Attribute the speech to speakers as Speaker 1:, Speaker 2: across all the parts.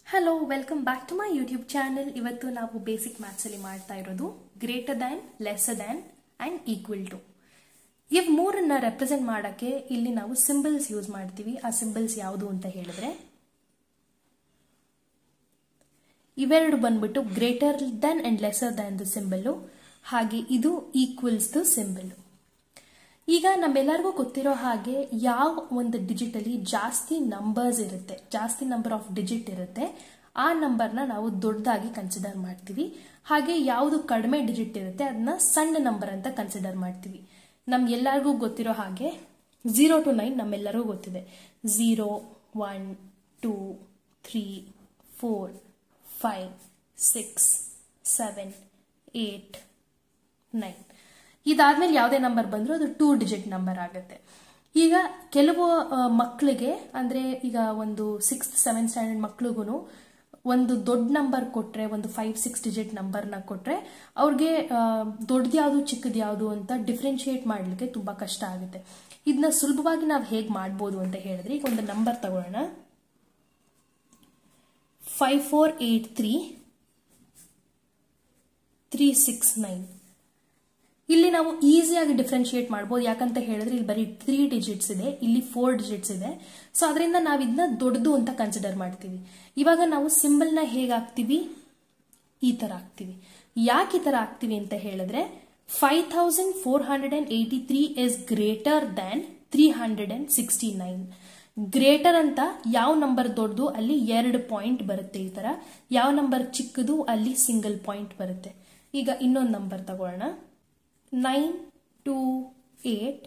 Speaker 1: hello welcome back to my YouTube channel ಇವತ್ತು ನಾವು basic maths ಅಲ್ಲಿ ಮಾಡ್ತಾ ಇರೋದು greater than lesser than and equal to ಇವ್ ಮೂರನ್ನ ರೆಪ್ರೆಸೆಂಟ್ ಮಾಡಕ್ಕೆ ಇಲ್ಲಿ ನಾವು ಸಿಂಬಲ್ಸ್ ಯೂಸ್ ಮಾಡ್ತೀವಿ ಆ ಸಿಂಬಲ್ಸ್ ಯಾವುದು ಅಂತ ಹೇಳಿದ್ರೆ ಇವೆರಡು ಬಂದ್ಬಿಟ್ಟು greater than and lesser than the symbol ಹಾಗೆ ಇದು ಈಕ್ವಲ್ಸ್ ದ ಸಿಂಬಲ್ ಈಗ ನಮ್ಮೆಲ್ಲರಿಗೂ ಗೊತ್ತಿರೋ ಹಾಗೆ ಯಾವ ಒಂದು ಡಿಜಿಟ್ ಅಲ್ಲಿ ಜಾಸ್ತಿ ನಂಬರ್ಸ್ ಇರುತ್ತೆ ಜಾಸ್ತಿ ನಂಬರ್ ಆಫ್ ಡಿಜಿಟ್ ಇರುತ್ತೆ ಆ ನಂಬರ್ನ ನಾವು ದೊಡ್ಡದಾಗಿ ಕನ್ಸಿಡರ್ ಮಾಡ್ತೀವಿ ಹಾಗೆ ಯಾವುದು ಕಡಿಮೆ ಡಿಜಿಟ್ ಇರುತ್ತೆ ಅದನ್ನ ಸಣ್ಣ ನಂಬರ್ ಅಂತ ಕನ್ಸಿಡರ್ ಮಾಡ್ತೀವಿ ನಮ್ಗೆಲ್ಲರಿಗೂ ಗೊತ್ತಿರೋ ಹಾಗೆ ಝೀರೋ ಟು ನೈನ್ ನಮ್ಮೆಲ್ಲರಿಗೂ ಗೊತ್ತಿದೆ zero one two three four five six seven eight nine ಇದಾದ್ಮೇಲೆ ಯಾವುದೇ ನಂಬರ್ ಬಂದರೂ ಅದು ಟೂ ಡಿಜಿಟ್ ನಂಬರ್ ಆಗುತ್ತೆ ಈಗ ಕೆಲವು ಮಕ್ಕಳಿಗೆ ಅಂದರೆ ಈಗ ಒಂದು ಸಿಕ್ಸ್ತ್ ಸೆವೆಂತ್ ಸ್ಟ್ಯಾಂಡರ್ಡ್ ಮಕ್ಳಿಗೂ ಒಂದು ದೊಡ್ಡ ನಂಬರ್ ಕೊಟ್ಟರೆ ಒಂದು ಫೈವ್ ಸಿಕ್ಸ್ ಡಿಜಿಟ್ ನಂಬರ್ನ ಕೊಟ್ಟರೆ ಅವ್ರಿಗೆ ದೊಡ್ಡದು ಯಾವುದು ಚಿಕ್ಕದು ಯಾವುದು ಅಂತ ಡಿಫ್ರೆನ್ಶಿಯೇಟ್ ಮಾಡಲಿಕ್ಕೆ ತುಂಬ ಕಷ್ಟ ಆಗುತ್ತೆ ಇದನ್ನ ಸುಲಭವಾಗಿ ನಾವು ಹೇಗೆ ಮಾಡ್ಬೋದು ಅಂತ ಹೇಳಿದ್ರೆ ಈಗ ಒಂದು ನಂಬರ್ ತಗೊಳ್ಳೋಣ five four eight three three six nine ಇಲ್ಲಿ ನಾವು ಈಸಿಯಾಗಿ ಡಿಫ್ರೆನ್ಶಿಯೇಟ್ ಮಾಡ್ಬೋದು ಯಾಕಂತ ಹೇಳಿದ್ರೆ ಇಲ್ಲಿ ಬರೀ ತ್ರೀ ಡಿಜಿಟ್ಸ್ ಇದೆ ಇಲ್ಲಿ ಫೋರ್ ಡಿಜಿಟ್ಸ್ ಇದೆ ಸೊ ಅದರಿಂದ ನಾವು ಇದನ್ನ ದೊಡ್ಡದು ಅಂತ ಕನ್ಸಿಡರ್ ಮಾಡ್ತೀವಿ ಇವಾಗ ನಾವು ಸಿಂಬಲ್ನ ಹೇಗೆ ಹಾಕ್ತೀವಿ ಈ ತರ ಹಾಕ್ತೀವಿ ಯಾಕೆ ಈ ತರ ಹಾಕ್ತೀವಿ ಅಂತ ಹೇಳಿದ್ರೆ five thousand four hundred and eighty three is greater than three hundred and sixty nine greater ಅಂತ ಯಾವ ನಂಬರ್ ದೊಡ್ಡದು ಅಲ್ಲಿ ಎರಡು ಪಾಯಿಂಟ್ ಬರುತ್ತೆ ಈ ತರ ಯಾವ ನಂಬರ್ ಚಿಕ್ಕದು ಅಲ್ಲಿ ಸಿಂಗಲ್ ಪಾಯಿಂಟ್ ಬರುತ್ತೆ ಈಗ ಇನ್ನೊಂದು ನಂಬರ್ ತಗೊಳ್ಳೋಣ nine two eight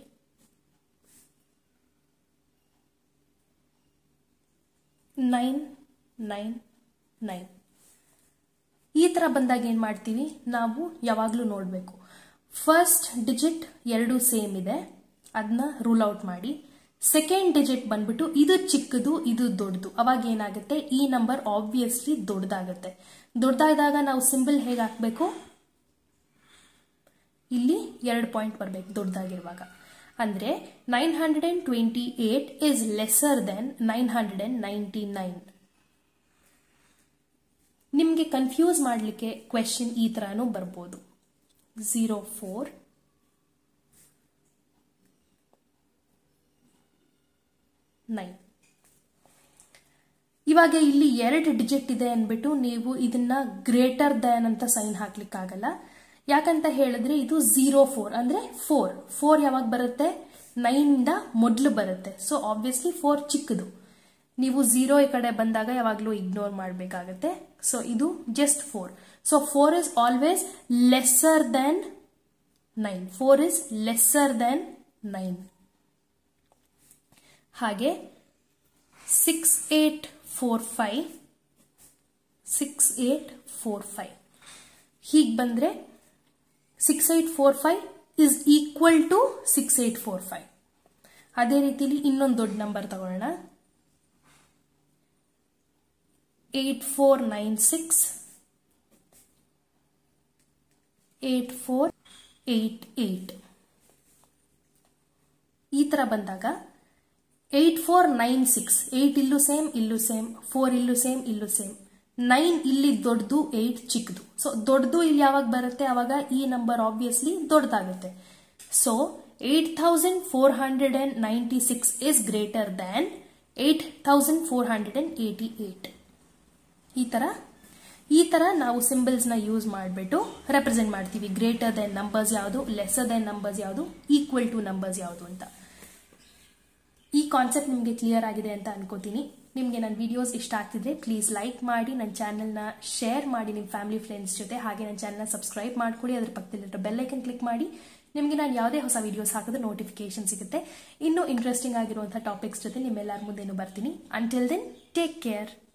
Speaker 1: nine nine nine ಈ ತರ ಬಂದಾಗ ಏನ್ ಮಾಡ್ತೀವಿ ನಾವು ಯಾವಾಗಲೂ ನೋಡಬೇಕು ಫಸ್ಟ್ ಡಿಜಿಟ್ ಎರಡು ಸೇಮ್ ಇದೆ ಅದನ್ನ ರೂಲ್ ಔಟ್ ಮಾಡಿ ಸೆಕೆಂಡ್ ಡಿಜಿಟ್ ಬಂದ್ಬಿಟ್ಟು ಇದು ಚಿಕ್ಕದು ಇದು ದೊಡ್ಡದು ಅವಾಗ ಏನಾಗುತ್ತೆ ಈ ನಂಬರ್ ಆಬ್ವಿಯಸ್ಲಿ ದೊಡ್ಡದಾಗುತ್ತೆ ದೊಡ್ಡದಾದಾಗ ನಾವು ಸಿಂಬಲ್ ಹೇಗೆ ಹಾಕಬೇಕು ಇಲ್ಲಿ ಎರಡು ಪಾಯಿಂಟ್ ಬರಬೇಕು ದೊಡ್ಡದಾಗಿರುವಾಗ ಅಂದ್ರೆ nine hundred and twenty eight is lesser than nine hundred and ninety nine ನಿಮಗೆ ಕನ್ಫ್ಯೂಸ್ ಮಾಡಲಿಕ್ಕೆ ಕ್ವೆಶನ್ ಈ ತರಾನು ಬರ್ಬೋದು ಝೀರೋ ಫೋರ್ ನೈನ್ ಇವಾಗ ಇಲ್ಲಿ ಎರಡು ಡಿಜಿಟ್ ಇದೆ ಅಂದ್ಬಿಟ್ಟು ನೀವು ಇದನ್ನ ಗ್ರೇಟರ್ ದ್ಯಾನ್ ಅಂತ ಸೈನ್ ಹಾಕ್ಲಿಕ್ಕಾಗಲ್ಲ ಯಾಕಂತ ಹೇಳಿದ್ರೆ ಇದು ಝೀರೋ ಫೋರ್ ಅಂದ್ರೆ ಫೋರ್ ಫೋರ್ ಯಾವಾಗ ಬರುತ್ತೆ ನೈನ್ ಇಂದ ಮೊದಲು ಬರುತ್ತೆ ಸೊ ಆಬ್ವಿಯಸ್ಲಿ ಫೋರ್ ಚಿಕ್ಕದು ನೀವು ಝೀರೋ ಈ ಕಡೆ ಬಂದಾಗ ಯಾವಾಗಲೂ ಇಗ್ನೋರ್ ಮಾಡಬೇಕಾಗತ್ತೆ ಸೊ ಇದು just four so four is always lesser than nine four is lesser than nine ಹಾಗೆ six eight four five six eight four five ಹೀಗೆ ಬಂದ್ರೆ six eight four five is equal to six eight four five ಅದೇ ರೀತಿಲಿ ಇನ್ನೊಂದು ದೊಡ್ಡ number ತಗೊಳ್ಳೋಣ eight four nine six eight four eight eight ಈ ತರ ಬಂದಾಗ eight four nine six eight ಇಲ್ಲೂ ಸೇಮ್ ಇಲ್ಲೂ ಸೇಮ್ ಫೋರ್ ಇಲ್ಲೂ ಸೇಮ್ ಇಲ್ಲೂ ಸೇಮ್ ನೈನ್ ಇಲ್ಲಿ ದೊಡ್ಡದು ಏಟ್ ಚಿಕ್ಕದು ಸೊ ದೊಡ್ಡದು ಇಲ್ಲಿ ಯಾವಾಗ ಬರುತ್ತೆ ಅವಾಗ ಈ ನಂಬರ್ ಆಬ್ವಿಯಸ್ಲಿ ದೊಡ್ಡದಾಗುತ್ತೆ so eight thousand four hundred and ninety six is greater than eight thousand four hundred and eighty eight ಈ ತರ ಈ ತರ ನಾವು ಸಿಂಬಲ್ಸ್ ನ ಯೂಸ್ ಮಾಡಿಬಿಟ್ಟು ರೆಪ್ರೆಸೆಂಟ್ ಮಾಡ್ತೀವಿ ಗ್ರೇಟರ್ ದೆನ್ ನಂಬರ್ಸ್ ಯಾವುದು ಲೆಸರ್ ದೆನ್ ನಂಬರ್ಸ್ ಯಾವುದು ಈಕ್ವಲ್ ಟು ನಂಬರ್ಸ್ ಯಾವುದು ಅಂತ ಈ ಕಾನ್ಸೆಪ್ಟ್ ನಿಮಗೆ ಕ್ಲಿಯರ್ ಆಗಿದೆ ಅಂತ ಅನ್ಕೋತೀನಿ ನಿಮಗೆ ನನ್ನ ವಿಡಿಯೋಸ್ ಇಷ್ಟ ಆಗ್ತಿದ್ರೆ ಪ್ಲೀಸ್ ಲೈಕ್ ಮಾಡಿ ನನ್ನ ಚಾನಲ್ನ ಶೇರ್ ಮಾಡಿ ನಿಮ್ಮ ಫ್ಯಾಮಿಲಿ ಫ್ರೆಂಡ್ಸ್ ಜೊತೆ ಹಾಗೆ ನನ್ನ ಚಾನಲ್ನ ಸಬ್ಸ್ಕ್ರೈಬ್ ಮಾಡ್ಕೊಳ್ಳಿ ಅದ್ರ ಪಕ್ಕದಲ್ಲಿರೋ ಬೆಲ್ಲೈಕನ್ ಕ್ಲಿಕ್ ಮಾಡಿ ನಿಮಗೆ ನಾನು ಯಾವುದೇ ಹೊಸ ವಿಡಿಯೋಸ್ ಹಾಕಿದ್ರೆ ನೋಟಿಫಿಕೇಶನ್ ಸಿಗುತ್ತೆ ಇನ್ನೂ ಇಂಟ್ರೆಸ್ಟಿಂಗ್ ಆಗಿರುವಂಥ ಟಾಪಿಕ್ಸ್ ಜೊತೆ ನಿಮ್ಮೆಲ್ಲರ ಮುಂದೆನೂ ಬರ್ತೀನಿ ಅಂಟಿಲ್ ದೆನ್ ಟೇಕ್ ಕೇರ್